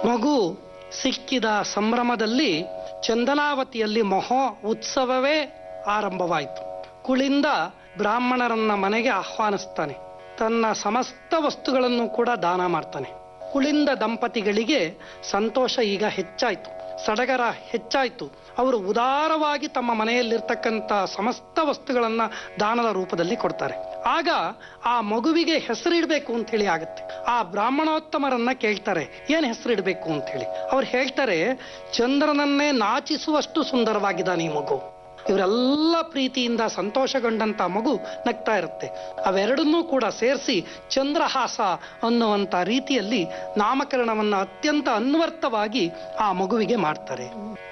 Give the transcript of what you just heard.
ಮಗು ಸಿಕ್ಕಿದ ಸಂಭ್ರಮದಲ್ಲಿ ಚಂದನಾವತಿಯಲ್ಲಿ ಮಹೋ ಉತ್ಸವವೇ ಆರಂಭವಾಯಿತು ಕುಳಿಂದ ಬ್ರಾಹ್ಮಣರನ್ನ ಮನೆಗೆ ಆಹ್ವಾನಿಸ್ತಾನೆ ತನ್ನ ಸಮಸ್ತ ವಸ್ತುಗಳನ್ನು ಕೂಡ ದಾನ ಮಾಡ್ತಾನೆ ಕುಳಿಂದ ದಂಪತಿಗಳಿಗೆ ಸಂತೋಷ ಈಗ ಹೆಚ್ಚಾಯ್ತು ಸಡಗರ ಹೆಚ್ಚಾಯ್ತು ಅವರು ಉದಾರವಾಗಿ ತಮ್ಮ ಮನೆಯಲ್ಲಿರ್ತಕ್ಕಂಥ ಸಮಸ್ತ ವಸ್ತುಗಳನ್ನ ದಾನದ ರೂಪದಲ್ಲಿ ಕೊಡ್ತಾರೆ ಆಗ ಆ ಮಗುವಿಗೆ ಹೆಸರಿಡಬೇಕು ಅಂತ ಹೇಳಿ ಆಗುತ್ತೆ ಆ ಬ್ರಾಹ್ಮಣೋತ್ತಮರನ್ನ ಕೇಳ್ತಾರೆ ಏನ್ ಹೆಸರಿಡಬೇಕು ಅಂತ ಹೇಳಿ ಅವ್ರು ಹೇಳ್ತಾರೆ ಚಂದ್ರನನ್ನೇ ನಾಚಿಸುವಷ್ಟು ಸುಂದರವಾಗಿದ್ದಾನೆ ಈ ಮಗು ಇವರೆಲ್ಲ ಪ್ರೀತಿಯಿಂದ ಸಂತೋಷಗೊಂಡಂತ ಮಗು ನಗ್ತಾ ಇರುತ್ತೆ ಅವೆರಡನ್ನೂ ಕೂಡ ಸೇರಿಸಿ ಚಂದ್ರಹಾಸ ಅನ್ನುವಂತ ರೀತಿಯಲ್ಲಿ ನಾಮಕರಣವನ್ನ ಅತ್ಯಂತ ಅನ್ವರ್ಥವಾಗಿ ಆ ಮಗುವಿಗೆ ಮಾಡ್ತಾರೆ